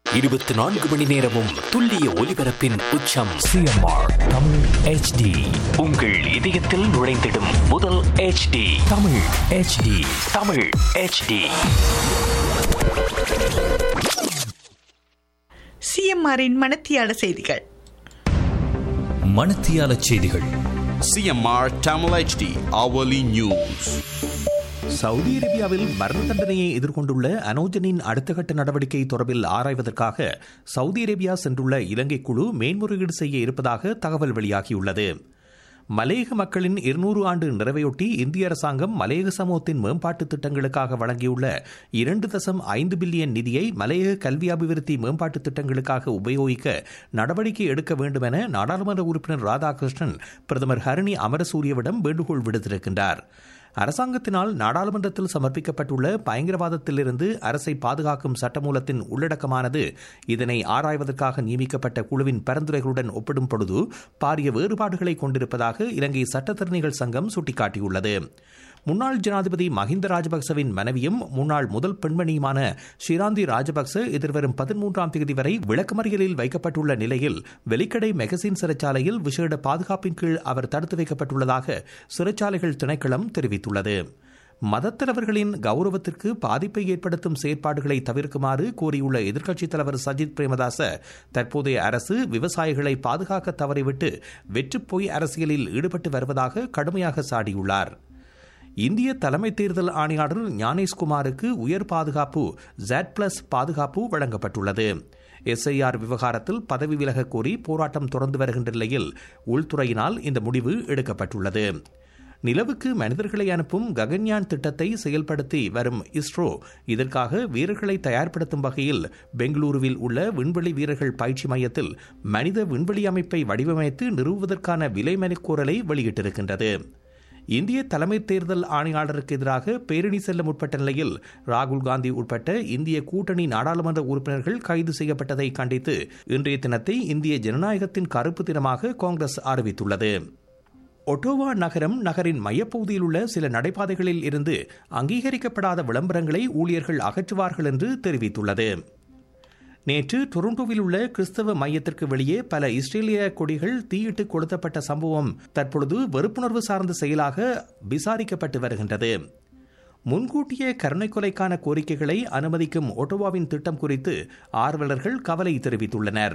இருபத்தி நான்கு மணி நேரமும் துல்லிய ஒலிபரப்பின் உச்சம் சிஎம்ஆர் தமிழ் ஹெச்டி உங்கள் இதயத்தில் நுழைந்திடும் முதல் HD தமிழ் ஹெச்டி தமிழ் HD சிஎம்ஆரின் மனத்தியால செய்திகள் மணத்தியால செய்திகள் CMR Tamil HD hourly news. Saudi அரேபியாவில் மரண தண்டனையை எதிர்கொண்டுள்ள அனோஜனின் அடுத்த கட்ட நடவடிக்கை தொடர்பில் ஆராய்வதற்காக சவுதி அரேபியா சென்றுள்ள இலங்கை குழு மேன்முறையீடு செய்ய இருப்பதாக தகவல் வெளியாகியுள்ளது மலையக மக்களின் இருநூறு ஆண்டு நிறைவையொட்டி இந்திய அரசாங்கம் மலையக சமூகத்தின் மேம்பாட்டு திட்டங்களுக்காக வழங்கியுள்ள இரண்டு தசம் ஐந்து பில்லியன் நிதியை மலையக கல்வி அபிவிருத்தி மேம்பாட்டு திட்டங்களுக்காக உபயோகிக்க நடவடிக்கை எடுக்க வேண்டும் என நாடாளுமன்ற உறுப்பினர் ராதாகிருஷ்ணன் பிரதமர் ஹரணி அமரசூரியவிடம் வேண்டுகோள் விடுத்திருக்கின்றார் அரசாங்கத்தினால் நாடாளுமன்றத்தில் சமர்ப்பிக்கப்பட்டுள்ள பயங்கரவாதத்திலிருந்து அரசை பாதுகாக்கும் சட்டமூலத்தின் உள்ளடக்கமானது இதனை ஆராய்வதற்காக நியமிக்கப்பட்ட குழுவின் பரிந்துரைகளுடன் ஒப்பிடும் பொழுது பாரிய வேறுபாடுகளை கொண்டிருப்பதாக இலங்கை சட்டத்தரணிகள் சங்கம் சுட்டிக்காட்டியுள்ளது முன்னாள் ஜனாதிபதி மஹிந்த ராஜபக்சவின் மனைவியும் முன்னாள் முதல் பெண்மணியுமான ஷிராந்தி ராஜபக்ச எதிர்வரும் பதிமூன்றாம் தேதி வரை விளக்கமறியலில் வைக்கப்பட்டுள்ள நிலையில் வெலிக்கடை மெகசின் சிறைச்சாலையில் விசேட பாதுகாப்பின் கீழ் அவர் தடுத்து வைக்கப்பட்டுள்ளதாக சிறைச்சாலைகள் திணைக்களம் தெரிவித்துள்ளது மதத்தலைவர்களின் கௌரவத்திற்கு பாதிப்பை ஏற்படுத்தும் செயற்பாடுகளை தவிர்க்குமாறு கோரியுள்ள எதிர்க்கட்சித் தலைவர் சஜித் பிரேமதாச தற்போதைய அரசு விவசாயிகளை பாதுகாக்க தவறிவிட்டு வெற்றுப்போய் அரசியலில் ஈடுபட்டு வருவதாக கடுமையாக சாடியுள்ளார் இந்திய தலைமை தேர்தல் ஆணையாளர் ஞானேஷ்குமாருக்கு உயர் பாதுகாப்பு ஜாட் பிளஸ் பாதுகாப்பு வழங்கப்பட்டுள்ளது எஸ்ஐஆர் விவகாரத்தில் பதவி விலகக் கோரி போராட்டம் தொடர்ந்து வருகின்ற நிலையில் உள்துறையினால் இந்த முடிவு எடுக்கப்பட்டுள்ளது நிலவுக்கு மனிதர்களை அனுப்பும் ககன்யான் திட்டத்தை செயல்படுத்தி வரும் இஸ்ரோ இதற்காக வீரர்களை தயார்படுத்தும் வகையில் பெங்களூருவில் உள்ள விண்வெளி வீரர்கள் பயிற்சி மையத்தில் மனித விண்வெளி அமைப்பை வடிவமைத்து நிறுவுவதற்கான விலை மனுக்கோரலை வெளியிட்டிருக்கின்றது இந்திய தலைமை தேர்தல் ஆணையாளருக்கு எதிராக பேரணி செல்ல முற்பட்ட நிலையில் ராகுல் காந்தி உட்பட்ட இந்திய கூட்டணி நாடாளுமன்ற உறுப்பினர்கள் கைது செய்யப்பட்டதை கண்டித்து இன்றைய தினத்தை இந்திய ஜனநாயகத்தின் கருப்பு தினமாக காங்கிரஸ் அறிவித்துள்ளது ஒட்டோவா நகரம் நகரின் மையப்பகுதியில் உள்ள சில நடைபாதைகளில் இருந்து அங்கீகரிக்கப்படாத விளம்பரங்களை ஊழியர்கள் அகற்றுவார்கள் என்று தெரிவித்துள்ளது நேற்று டொரண்டோவில் உள்ள கிறிஸ்தவ மையத்திற்கு வெளியே பல இஸ்ரேலிய கொடிகள் தீயிட்டு கொளுத்தப்பட்ட சம்பவம் தற்பொழுது வெறுப்புணர்வு சார்ந்த செயலாக விசாரிக்கப்பட்டு வருகின்றது முன்கூட்டிய கருணை கொலைக்கான கோரிக்கைகளை அனுமதிக்கும் ஒட்டோவாவின் திட்டம் குறித்து ஆர்வலர்கள் கவலை தெரிவித்துள்ளனர்